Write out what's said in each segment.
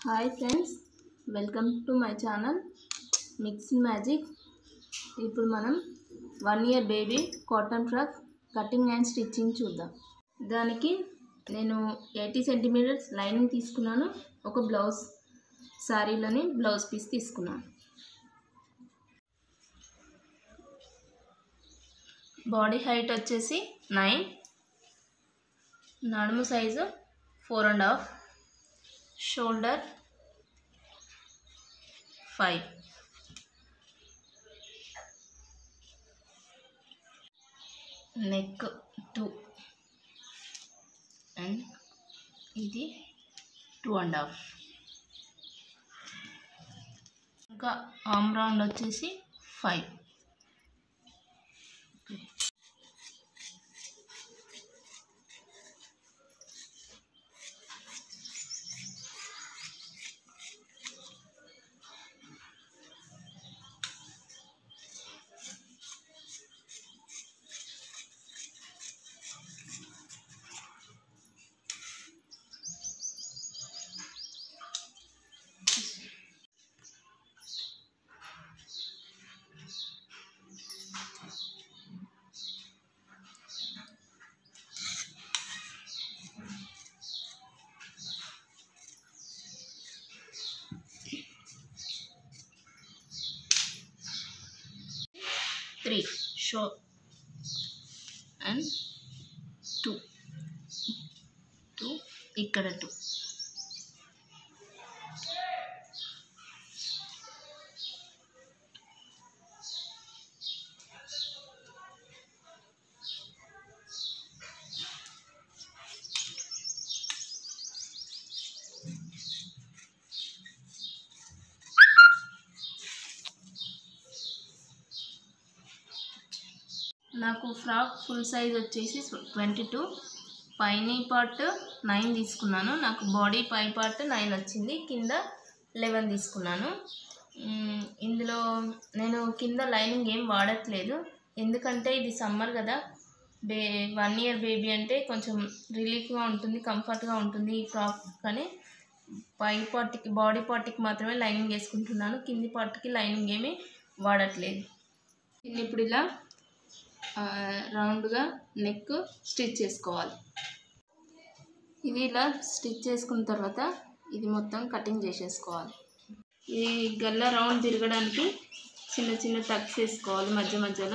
hi friends welcome to my channel mixing magic ఇప్పుడు మనం one year baby cotton frock cutting and stitching చూద్దాం దానికి నేను eighty centimetres lining తీసుకున్నాను ఒక బ్లౌజ్ శారీలోని బ్లౌజ్ పీస్ తీసుకున్నాను బాడీ హైట్ వచ్చేసి నైన్ నడుము size four and half shoulder five neck two and ఇది టూ అండ్ హాఫ్ ఇంకా ఆమ్ రౌండ్ వచ్చేసి five three show and two two ఇక్కడ టూ నాకు ఫ్రాక్ ఫుల్ సైజ్ వచ్చేసి ట్వంటీ టూ పైన పార్ట్ నైన్ తీసుకున్నాను నాకు బాడీ పై పార్ట్ నైన్ వచ్చింది కింద లెవెన్ తీసుకున్నాను మ్, ఇందులో నేను కింద లైనింగ్ ఏం వాడట్లేదు ఎందుకంటే ఇది సమ్మర్ కదా బే వన్ ఇయర్ బేబీ అంటే కొంచెం రిలీఫ్గా ఉంటుంది కంఫర్ట్గా ఉంటుంది ఈ ఫ్రాక్ కానీ పై పార్ట్కి బాడీ పార్ట్కి మాత్రమే లైనింగ్ వేసుకుంటున్నాను కింది పార్ట్కి లైనింగ్ ఏమీ వాడట్లేదు దీన్ని ఇప్పుడు ఇలా ఆ, రౌండ్గా నెక్ స్టిచ్ చేసుకోవాలి ఇది ఇలా స్టిచ్ చేసుకున్న తర్వాత ఇది మొత్తం కటింగ్ చేసేసుకోవాలి ఈ గల్ల రౌండ్ తిరగడానికి చిన్న చిన్న టక్స్ వేసుకోవాలి మధ్య మధ్యలో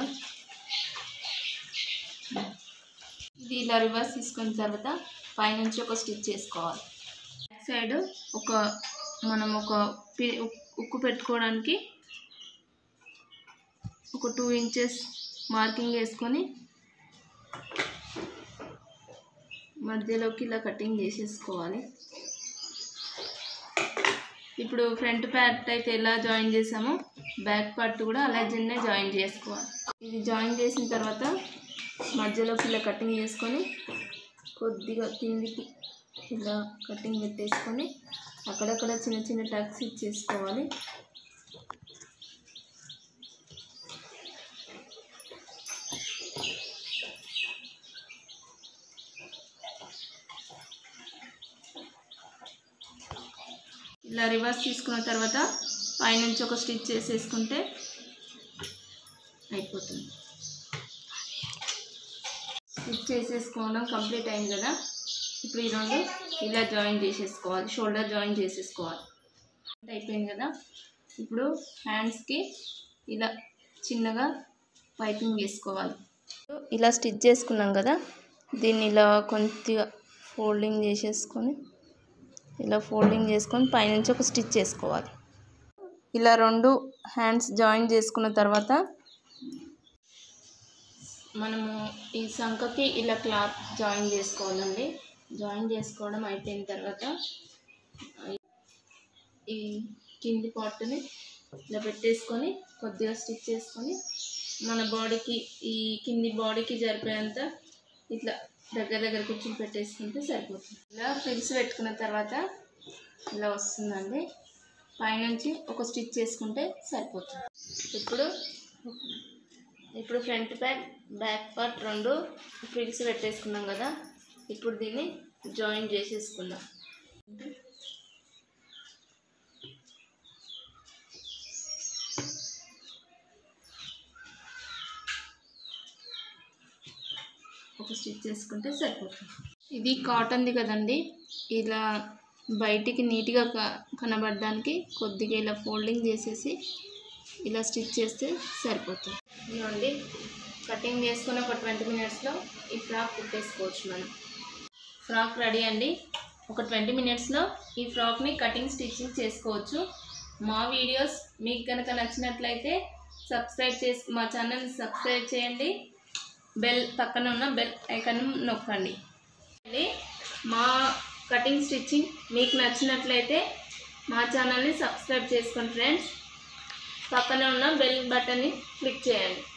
ఇది ఇలా రివర్స్ తీసుకున్న తర్వాత పైనుంచి ఒక స్టిచ్ చేసుకోవాలి బ్యాక్ సైడ్ ఒక మనం ఒక పి- ఉక్కు పెట్టుకోవడానికి ఒక టూ ఇంచెస్ మార్కింగ్ వేసుకొని మధ్యలోకి ఇలా కటింగ్ చేసేసుకోవాలి ఇప్పుడు ఫ్రంట్ పార్ట్ అయితే ఎలా జాయిన్ చేసామో బ్యాక్ పార్ట్ కూడా అలాగే జాయిన్ చేసుకోవాలి ఇది జాయిన్ చేసిన తర్వాత మధ్యలోకి ఇలా కటింగ్ చేసుకొని కొద్దిగా కిందికి ఇలా కటింగ్ పెట్టేసుకొని అక్కడక్కడ చిన్న చిన్న టక్స్ ఇచ్చేసుకోవాలి ఇలా రివర్స్ తీసుకున్న తర్వాత పైనుంచి ఒక స్టిచ్ చేసేసుకుంటే అయిపోతుంది స్టిచ్ చేసేసుకోవడం కంప్లీట్ అయింది కదా ఇప్పుడు ఈ రెండు ఇలా జాయిన్ చేసేసుకోవాలి షోల్డర్ జాయిన్ చేసేసుకోవాలి అయిపోయింది కదా ఇప్పుడు హ్యాండ్స్కి ఇలా చిన్నగా పైపింగ్ వేసుకోవాలి ఇలా స్టిచ్ చేసుకున్నాం కదా దీన్ని ఇలా కొద్దిగా ఫోల్డింగ్ చేసేసుకొని ఇలా ఫోల్డింగ్ చేసుకొని పైనుంచి ఒక స్టిచ్ చేసుకోవాలి ఇలా రెండు హ్యాండ్స్ జాయిన్ చేసుకున్న తర్వాత మనము ఈ సంఖకి ఇలా క్లాత్ జాయిన్ చేసుకోవాలండి జాయిన్ చేసుకోవడం అయిపోయిన తర్వాత ఈ కింది పార్ట్ని ఇలా పెట్టేసుకొని కొద్దిగా స్టిచ్ చేసుకొని మన బాడీకి ఈ కింది బాడీకి జరిపేంత ఇట్లా దగ్గర దగ్గర కూర్చొని పెట్టేసుకుంటే సరిపోతుంది ఇలా ఫ్రిల్స్ పెట్టుకున్న తర్వాత ఇలా వస్తుందండి పైనుంచి ఒక స్టిచ్ చేసుకుంటే సరిపోతుంది ఇప్పుడు ఇప్పుడు ఫ్రంట్ బ్యాక్ బ్యాక్ పార్ట్ రెండు ఫ్రిల్స్ పెట్టేసుకున్నాం కదా ఇప్పుడు దీన్ని జాయిన్ చేసేసుకుందాం ఒక స్టిచ్ చేసుకుంటే సరిపోతుంది ఇది కాటన్ది కదండి ఇలా బయటికి నీట్గా క కనబడడానికి కొద్దిగా ఇలా ఫోల్డింగ్ చేసేసి ఇలా స్టిచ్ చేస్తే సరిపోతుంది ఇదిగోండి కటింగ్ చేసుకుని ఒక ట్వంటీ మినిట్స్లో ఈ ఫ్రాక్ కుట్టేసుకోవచ్చు మనం ఫ్రాక్ రెడీ అండి ఒక ట్వంటీ మినిట్స్లో ఈ ఫ్రాక్ని కటింగ్ స్టిచ్చింగ్ చేసుకోవచ్చు మా వీడియోస్ మీకు కనుక నచ్చినట్లయితే సబ్స్క్రైబ్ చేసి మా ఛానల్ని సబ్స్క్రైబ్ చేయండి బెల్ పక్కన ఉన్న బెల్ ఐకాన్ నొక్కండి అండి మా కటింగ్ స్టిచ్చింగ్ మీకు నచ్చినట్లయితే మా ఛానల్ని సబ్స్క్రైబ్ చేసుకోండి ఫ్రెండ్స్ పక్కన ఉన్న బెల్ బటన్ని క్లిక్ చేయండి